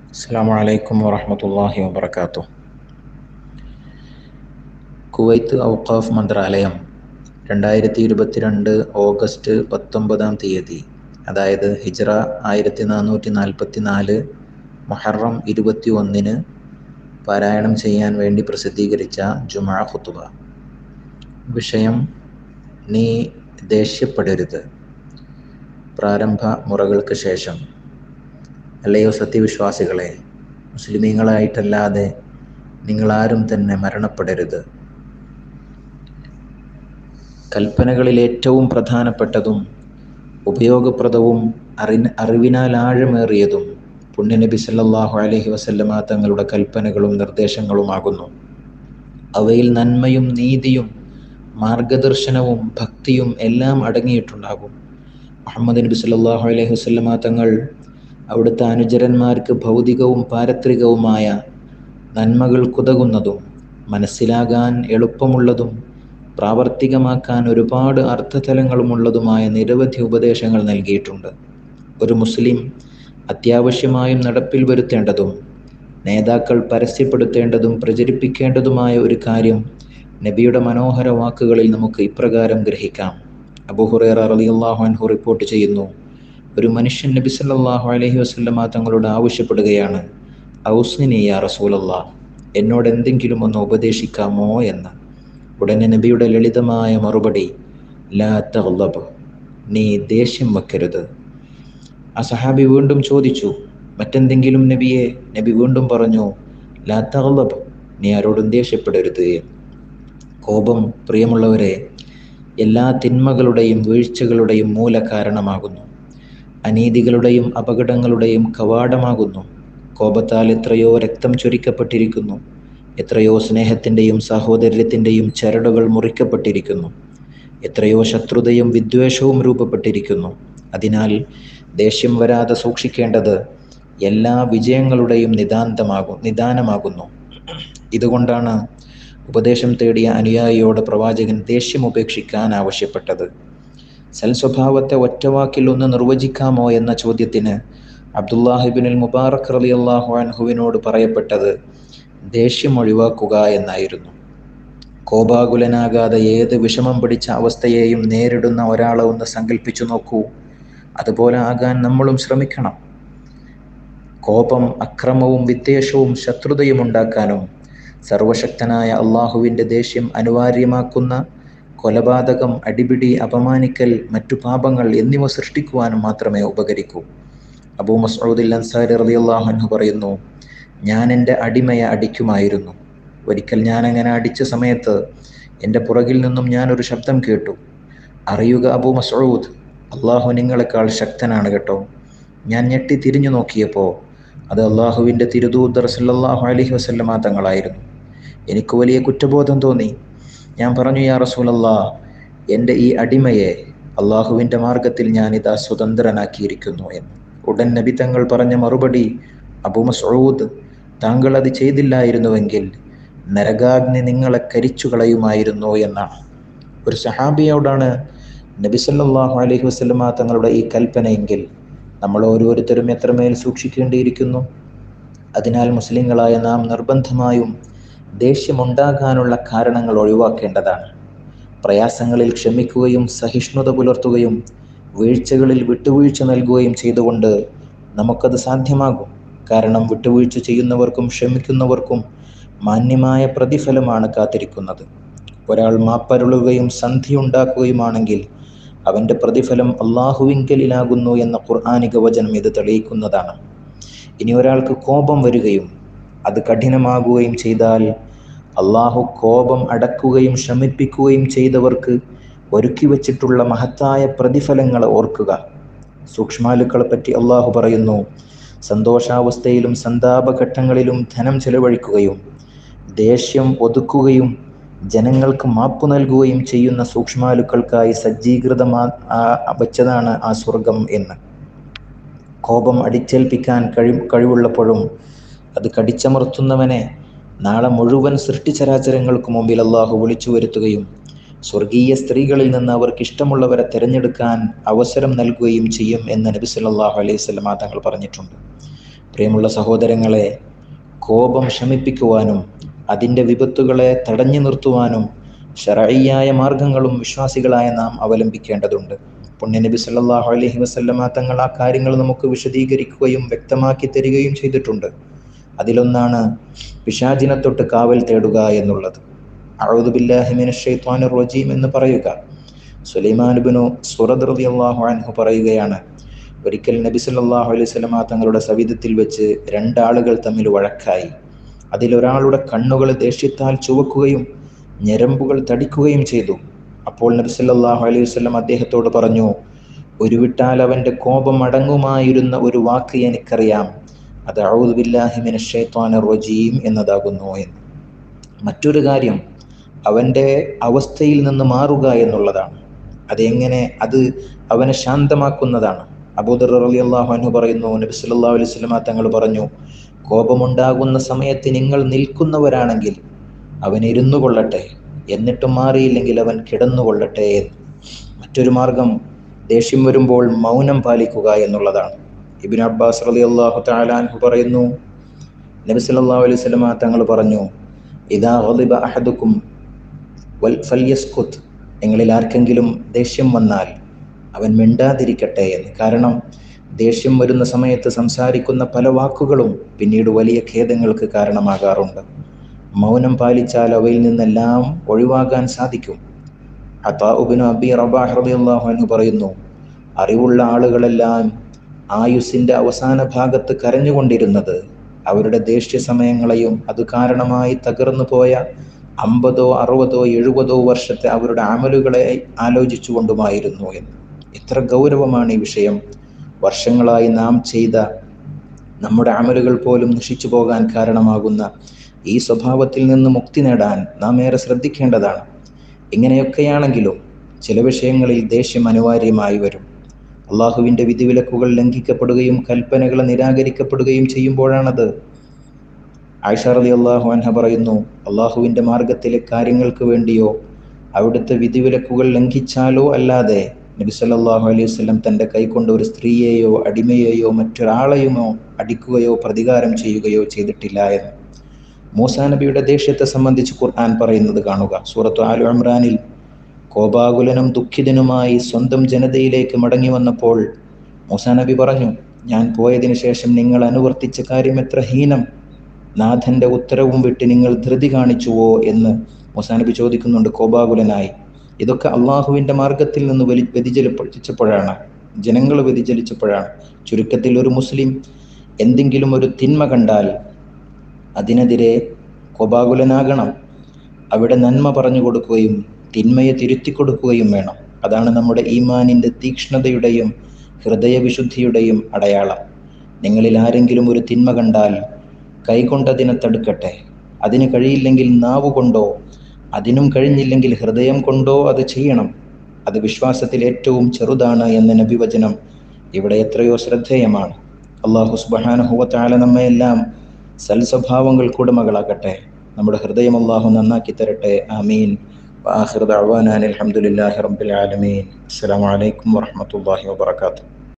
അസ്സാം വലൈക്കും വാഹമത്തല്ലാഹി വാബർക്കാത്തു കുവൈത്ത് ഔഖാഫ് മന്ത്രാലയം രണ്ടായിരത്തി ഇരുപത്തിരണ്ട് ഓഗസ്റ്റ് പത്തൊമ്പതാം തീയതി അതായത് ഹിജ്റ ആയിരത്തി നാനൂറ്റി നാൽപ്പത്തി നാല് മൊഹറം ഇരുപത്തി ഒന്നിന് പാരായണം ചെയ്യാൻ വേണ്ടി പ്രസിദ്ധീകരിച്ച ജുമാ ഖുത്തുബ വിഷയം നീ ദേഷ്യപ്പെടരുത് പ്രാരംഭ മുറകൾക്ക് ശേഷം അല്ലയോ സത്യവിശ്വാസികളെ മുസ്ലിമീങ്ങളായിട്ടല്ലാതെ നിങ്ങളാരും തന്നെ മരണപ്പെടരുത് കൽപ്പനകളിൽ ഏറ്റവും പ്രധാനപ്പെട്ടതും ഉപയോഗപ്രദവും അറി അറിവിനാൽ ആഴമേറിയതും പുണ്യനബി സല്ലല്ലാഹു അലൈഹി വസല്ലമ തങ്ങളുടെ കൽപ്പനകളും നിർദ്ദേശങ്ങളുമാകുന്നു അവയിൽ നന്മയും നീതിയും മാർഗദർശനവും ഭക്തിയും എല്ലാം അടങ്ങിയിട്ടുണ്ടാകും മുഹമ്മദ് നബി സല്ലല്ലാഹു അലൈഹി വസല്ലമ തങ്ങൾ അവിടുത്തെ അനുചരന്മാർക്ക് ഭൗതികവും പാരത്രികവുമായ നന്മകൾക്കുതകുന്നതും മനസ്സിലാകാൻ എളുപ്പമുള്ളതും പ്രാവർത്തികമാക്കാൻ ഒരുപാട് അർത്ഥതലങ്ങളുമുള്ളതുമായ നിരവധി ഉപദേശങ്ങൾ നൽകിയിട്ടുണ്ട് ഒരു മുസ്ലിം അത്യാവശ്യമായും നടപ്പിൽ വരുത്തേണ്ടതും നേതാക്കൾ പരസ്യപ്പെടുത്തേണ്ടതും പ്രചരിപ്പിക്കേണ്ടതുമായ ഒരു കാര്യം നബിയുടെ മനോഹര വാക്കുകളിൽ നമുക്ക് ഇപ്രകാരം ഗ്രഹിക്കാം അബുഹുറേറ റളിയല്ലാഹു അൻഹു റിപ്പോർട്ട് ചെയ്യുന്നു ഒരു മനുഷ്യൻ നബി സല്ലല്ലാഹു അലൈഹി വസല്ലമ തങ്ങളോട് ആവശ്യപ്പെടുകയാണ് ഔസ്നിനി യാ റസൂലല്ലാ എന്നോട് എന്തെങ്കിലും ഒന്ന് ഉപദേശിക്കാമോ എന്ന് ഉടനെ നബിയുടെ ലളിതമായ മറുപടി ലാ തഗ്ലബ് നീ ദേഷ്യം വെക്കരുത് ആ സഹാബി വീണ്ടും ചോദിച്ചു മറ്റെന്തെങ്കിലും നബിയെ നബി വീണ്ടും പറഞ്ഞു ലാ തഗ്ലബ് നീ ആരോടും ദേഷ്യപ്പെടരുത് കോപം പ്രിയമുള്ളവരെ എല്ലാ തിന്മകളുടെയും വീഴ്ചകളുടെയും മൂല കാരണമാകുന്നു അനീതികളുടെയും അപകടങ്ങളുടെയും കവാടമാകുന്നു കോപത്താൽ എത്രയോ രക്തം ചൊരിക്കപ്പെട്ടിരിക്കുന്നു എത്രയോ സ്നേഹത്തിൻ്റെയും സാഹോദര്യത്തിൻ്റെയും ചരടുകൾ മുറിക്കപ്പെട്ടിരിക്കുന്നു എത്രയോ ശത്രുതയും വിദ്വേഷവും രൂപപ്പെട്ടിരിക്കുന്നു അതിനാൽ ദേഷ്യം വരാതെ സൂക്ഷിക്കേണ്ടത് എല്ലാ വിജയങ്ങളുടെയും നിതാന്തമാകും നിദാനമാകുന്നു ഇതുകൊണ്ടാണ് ഉപദേശം തേടിയ അനുയായിയോട് പ്രവാചകൻ ദേഷ്യം ഉപേക്ഷിക്കാൻ ആവശ്യപ്പെട്ടത് സൽസ്വഭാവത്തെ ഒറ്റവാക്കിൽ ഒന്ന് നിർവചിക്കാമോ എന്ന ചോദ്യത്തിന് അബ്ദുല്ലാഹിബിനുൽ മുബാറക് റലി അള്ളാഹു അൻഹുവിനോട് പറയപ്പെട്ടത് ദേഷ്യം ഒഴിവാക്കുക എന്നായിരുന്നു കോപാകുലനാകാതെ ഏത് വിഷമം പിടിച്ച അവസ്ഥയെയും നേരിടുന്ന ഒരാളെ ഒന്ന് സങ്കല്പിച്ചു നോക്കൂ അതുപോലെ ആകാൻ നമ്മളും ശ്രമിക്കണം കോപം അക്രമവും വിദ്വേഷവും ശത്രുതയും ഉണ്ടാക്കാനും സർവശക്തനായ അള്ളാഹുവിൻ്റെ ദേഷ്യം അനിവാര്യമാക്കുന്ന കൊലപാതകം അടിപിടി അപമാനിക്കൽ മറ്റു പാപങ്ങൾ എന്നിവ സൃഷ്ടിക്കുവാനും മാത്രമേ ഉപകരിക്കൂ അബൂ മസ്ഊദിൽ അൻസാരി റളിയല്ലാഹു അൻഹു പറയുന്നു ഞാൻ എൻ്റെ അടിമയെ അടിക്കുമായിരുന്നു ഒരിക്കൽ ഞാൻ അങ്ങനെ അടിച്ച സമയത്ത് എൻ്റെ പുറകിൽ നിന്നും ഞാനൊരു ശബ്ദം കേട്ടു അറിയുക അബൂ മസ്ഊദ് അള്ളാഹു നിങ്ങളെക്കാൾ ശക്തനാണ് കേട്ടോ ഞാൻ ഞെട്ടി തിരിഞ്ഞു നോക്കിയപ്പോൾ അത് അള്ളാഹുവിൻ്റെ തിരുദൂതർ സല്ലല്ലാഹു അലൈഹി വസല്ലമ തങ്ങളായിരുന്നു എനിക്ക് വലിയ കുറ്റബോധം തോന്നി ഞാൻ പറഞ്ഞു യാ റസൂലല്ലാ എൻ്റെ ഈ അടിമയെ അള്ളാഹുവിൻ്റെ മാർഗത്തിൽ ഞാൻ ഇതാ സ്വതന്ത്രനാക്കിയിരിക്കുന്നു എന്ന് ഉടൻ നബി തങ്ങൾ പറഞ്ഞ മറുപടി അബു മസൂദ് താങ്കൾ അത് ചെയ്തില്ലായിരുന്നുവെങ്കിൽ നരകാഗ്നി നിങ്ങളെ കരിച്ചു കളയുമായിരുന്നു എന്നാണ് ഒരു സഹാബിയോടാണ് നബി സല്ലല്ലാഹു അലൈഹി വസല്ലമ തങ്ങളുടെ ഈ കൽപ്പനയെങ്കിൽ നമ്മൾ ഓരോരുത്തരും എത്രമേൽ സൂക്ഷിക്കേണ്ടിയിരിക്കുന്നു അതിനാൽ മുസ്ലിങ്ങളായ നാം നിർബന്ധമായും ദേഷ്യമുണ്ടാകാനുള്ള കാരണങ്ങൾ ഒഴിവാക്കേണ്ടതാണ് പ്രയാസങ്ങളിൽ ക്ഷമിക്കുകയും സഹിഷ്ണുത പുലർത്തുകയും വീഴ്ചകളിൽ വിട്ടുവീഴ്ച നൽകുകയും ചെയ്തുകൊണ്ട് നമുക്കത് സാധ്യമാകും കാരണം വിട്ടുവീഴ്ച ചെയ്യുന്നവർക്കും ക്ഷമിക്കുന്നവർക്കും മാന്യമായ പ്രതിഫലമാണ് കാത്തിരിക്കുന്നത് ഒരാൾ മാപ്പരുളുകയും സന്ധി ഉണ്ടാക്കുകയുമാണെങ്കിൽ അവൻ്റെ പ്രതിഫലം അള്ളാഹുവിങ്കലിലാകുന്നു എന്ന ഖുർആാനിക വചനം ഇത് തെളിയിക്കുന്നതാണ് ഇനി ഒരാൾക്ക് കോപം വരികയും അത് കഠിനമാകുകയും ചെയ്താൽ അള്ളാഹു കോപം അടക്കുകയും ശമിപ്പിക്കുകയും ചെയ്തവർക്ക് ഒരുക്കി വച്ചിട്ടുള്ള മഹത്തായ പ്രതിഫലങ്ങൾ ഓർക്കുക സൂക്ഷ്മാലുക്കളെ പറ്റി അള്ളാഹു പറയുന്നു സന്തോഷാവസ്ഥയിലും സന്താപഘട്ടങ്ങളിലും ധനം ചെലവഴിക്കുകയും ദേഷ്യം ഒതുക്കുകയും ജനങ്ങൾക്ക് മാപ്പ് നൽകുകയും ചെയ്യുന്ന സൂക്ഷ്മാലുക്കൾക്കായി സജ്ജീകൃതമാ വച്ചതാണ് ആ സ്വർഗം എന്ന് കോപം അടിച്ചേൽപ്പിക്കാൻ കഴി കഴിവുള്ളപ്പോഴും അത് കടിച്ചമർത്തുന്നവനെ നാളെ മുഴുവൻ സൃഷ്ടിചരാചരങ്ങൾക്ക് മുമ്പിൽ അള്ളാഹു വിളിച്ചു വരുത്തുകയും സ്വർഗീയ സ്ത്രീകളിൽ നിന്ന് അവർക്ക് ഇഷ്ടമുള്ളവരെ തിരഞ്ഞെടുക്കാൻ അവസരം നൽകുകയും ചെയ്യും എന്ന് നബി സല്ലല്ലാഹു അലൈഹി വസല്ലമ തങ്ങൾ പറഞ്ഞിട്ടുണ്ട് പ്രിയമുള്ള സഹോദരങ്ങളെ കോപം ശമിപ്പിക്കുവാനും അതിൻ്റെ വിപത്തുകളെ തടഞ്ഞു നിർത്തുവാനും ഷറയ്യായ മാർഗങ്ങളും വിശ്വാസികളായ നാം അവലംബിക്കേണ്ടതുണ്ട് പുണ്യനബി സല്ലല്ലാഹു അലൈഹി വസല്ലമ തങ്ങൾ ആ കാര്യങ്ങൾ നമുക്ക് വിശദീകരിക്കുകയും വ്യക്തമാക്കി തരികയും ചെയ്തിട്ടുണ്ട് അതിലൊന്നാണ് പിശാചിനെ തൊട്ട് കാവൽ തേടുക എന്നുള്ളത് അഊദു ബില്ലാഹി മിനശ് ശൈത്വാനിർ റജീം എന്ന് പറയുക സുലൈമാൻ ഇബ്നു സുറദ് റളിയല്ലാഹു അൻഹു പറയുകയാണ് ഒരിക്കൽ നബി സല്ലല്ലാഹു അലൈഹി വസല്ലമ തങ്ങളുടെ സവിധത്തിൽ വെച്ച് രണ്ടാളുകൾ തമ്മിൽ വഴക്കായി അതിലൊരാളുടെ കണ്ണുകൾ ദേഷ്യത്താൽ ചുവക്കുകയും ഞരമ്പുകൾ തടിക്കുകയും ചെയ്തു അപ്പോൾ നബി സല്ലല്ലാഹു അലൈഹി വസല്ലം അദ്ദേഹത്തോട് പറഞ്ഞു ഉരുവിട്ടാൽ അവൻ്റെ കോപം അടങ്ങുമായിരുന്ന ഒരു വാക്ക് എനിക്കറിയാം അത് അഊദു ബില്ലാഹി മിനശ് ശൈത്വാനിർ റജീം എന്നതാകുന്നു എന്ന് മറ്റൊരു കാര്യം അവൻ്റെ അവസ്ഥയിൽ നിന്ന് മാറുക എന്നുള്ളതാണ് അതെങ്ങനെ അത് അവനെ ശാന്തമാക്കുന്നതാണ് അബൂദർ റളിയല്ലാഹു അൻഹു പറയുന്നു നബി സല്ലല്ലാഹു അലൈഹി വസല്ലം തങ്ങൾ പറഞ്ഞു കോപമുണ്ടാകുന്ന സമയത്ത് നിങ്ങൾ നിൽക്കുന്നവരാണെങ്കിൽ അവൻ ഇരുന്നു കൊള്ളട്ടെ എന്നിട്ടും മാറിയില്ലെങ്കിൽ അവൻ കിടന്നുകൊള്ളട്ടെ എന്ന് മറ്റൊരു മാർഗം ദേഷ്യം വരുമ്പോൾ മൗനം പാലിക്കുക എന്നുള്ളതാണ് ഇബിൻ അബ്ബാസ് റലി അള്ളാഹു താലാൻഹു പറയുന്നു നബി സല്ലല്ലാഹു അലൈഹി വസല്ലം തങ്ങൾ പറഞ്ഞു ഇദാ ഗളിബ അഹദുക്കും വൽ ഫൽയസ്കുത് നിങ്ങളിൽ ആർക്കെങ്കിലും ദേഷ്യം വന്നാൽ അവൻ മിണ്ടാതിരിക്കട്ടെ എന്ന് കാരണം ദേഷ്യം വരുന്ന സമയത്ത് സംസാരിക്കുന്ന പല വാക്കുകളും പിന്നീട് വലിയ ഖേദങ്ങൾക്ക് കാരണമാകാറുണ്ട് മൗനം പാലിച്ചാൽ അവയിൽ നിന്നെല്ലാം ഒഴിവാകാൻ സാധിക്കും അതാഉബിന് അബി റബാഹ് റളിയല്ലാഹു അൻഹു പറയുന്നു അറിവുള്ള ആളുകളെല്ലാം ആയുസിന്റെ അവസാന ഭാഗത്ത് കരഞ്ഞുകൊണ്ടിരുന്നത് അവരുടെ ദേഷ്യ സമയങ്ങളെയും അത് കാരണമായി തകർന്നു പോയ അമ്പതോ അറുപതോ എഴുപതോ വർഷത്തെ അവരുടെ അമലുകളെ ആലോചിച്ചു കൊണ്ടുമായിരുന്നു എന്ന് എത്ര ഗൗരവമാണ് ഈ വിഷയം വർഷങ്ങളായി നാം ചെയ്ത നമ്മുടെ അമലുകൾ പോലും നശിച്ചു പോകാൻ കാരണമാകുന്ന ഈ സ്വഭാവത്തിൽ നിന്ന് മുക്തി നേടാൻ നാം ഏറെ ശ്രദ്ധിക്കേണ്ടതാണ് ഇങ്ങനെയൊക്കെയാണെങ്കിലും ചില വിഷയങ്ങളിൽ ദേഷ്യം അനിവാര്യമായി വരും അള്ളാഹുവിൻ്റെ വിധിവിലക്കുകൾ ലംഘിക്കപ്പെടുകയും കൽപ്പനകൾ നിരാകരിക്കപ്പെടുകയും ചെയ്യുമ്പോഴാണത് ആയിഷ റളി അള്ളാഹു അൻഹ പറയുന്നു അള്ളാഹുവിൻ്റെ മാർഗത്തിലെ കാര്യങ്ങൾക്ക് വേണ്ടിയോ അവിടുത്തെ വിധിവിലക്കുകൾ ലംഘിച്ചാലോ അല്ലാതെ നബി സല്ലല്ലാഹു അലൈഹി വസല്ലം തൻ്റെ കൈകൊണ്ട് ഒരു സ്ത്രീയെയോ അടിമയെയോ മറ്റൊരാളെയുമോ അടിക്കുകയോ പ്രതികാരം ചെയ്യുകയോ ചെയ്തിട്ടില്ല എന്ന് മൂസാ നബിയുടെ ദേഷ്യത്തെ സംബന്ധിച്ച് ഖുർആൻ പറയുന്നത് കാണുക സൂറത്തു ആലു ഇമ്രാനിൽ കോപാകുലനും ദുഃഖിതനുമായി സ്വന്തം ജനതയിലേക്ക് മടങ്ങി വന്നപ്പോൾ മൂസാ നബി പറഞ്ഞു ഞാൻ പോയതിനു ശേഷം നിങ്ങൾ അനുവർത്തിച്ച കാര്യം എത്ര ഹീനം നാഥന്റെ ഉത്തരവും വിട്ട് നിങ്ങൾ ധൃതി കാണിച്ചുവോ എന്ന് മൂസാ നബി ചോദിക്കുന്നുണ്ട് കോപാകുലനായി ഇതൊക്കെ അള്ളാഹുവിൻ്റെ മാർഗത്തിൽ നിന്ന് വലി വ്യതിചലിച്ചപ്പോഴാണ് ജനങ്ങൾ വ്യതിചലിച്ചപ്പോഴാണ് ചുരുക്കത്തിൽ ഒരു മുസ്ലിം എന്തെങ്കിലും ഒരു തിന്മ കണ്ടാൽ അതിനെതിരെ കോപാകുലനാകണം അവിടെ നന്മ പറഞ്ഞു കൊടുക്കുകയും തിന്മയെ തിരുത്തി കൊടുക്കുകയും വേണം അതാണ് നമ്മുടെ ഈമാനിൻ്റെ തീക്ഷ്ണതയുടെയും ഹൃദയവിശുദ്ധിയുടെയും അടയാളം നിങ്ങളിൽ ആരെങ്കിലും ഒരു തിന്മ കണ്ടാൽ കൈകൊണ്ടതിനെ തടുക്കട്ടെ അതിന് കഴിയില്ലെങ്കിൽ നാവ് കൊണ്ടോ അതിനും കഴിഞ്ഞില്ലെങ്കിൽ ഹൃദയം കൊണ്ടോ അത് ചെയ്യണം അത് വിശ്വാസത്തിൽ ഏറ്റവും ചെറുതാണ് എന്ന നബിവചനം ഇവിടെ എത്രയോ ശ്രദ്ധേയമാണ് അള്ളാഹു സുബാനുഹുവത്താല നമ്മയെല്ലാം സൽസ്വഭാവങ്ങൾക്ക് ഉടമകളാകട്ടെ നമ്മുടെ ഹൃദയം അള്ളാഹു നന്നാക്കി തരട്ടെ ആമീൻ വാഹിർ ദഅവാന അനിൽ ഹംദുലില്ലാഹി റബ്ബിൽ ആലമീൻ അസ്സലാമു അലൈക്കും വറഹ്മത്തുള്ളാഹി വബറകാതുഹു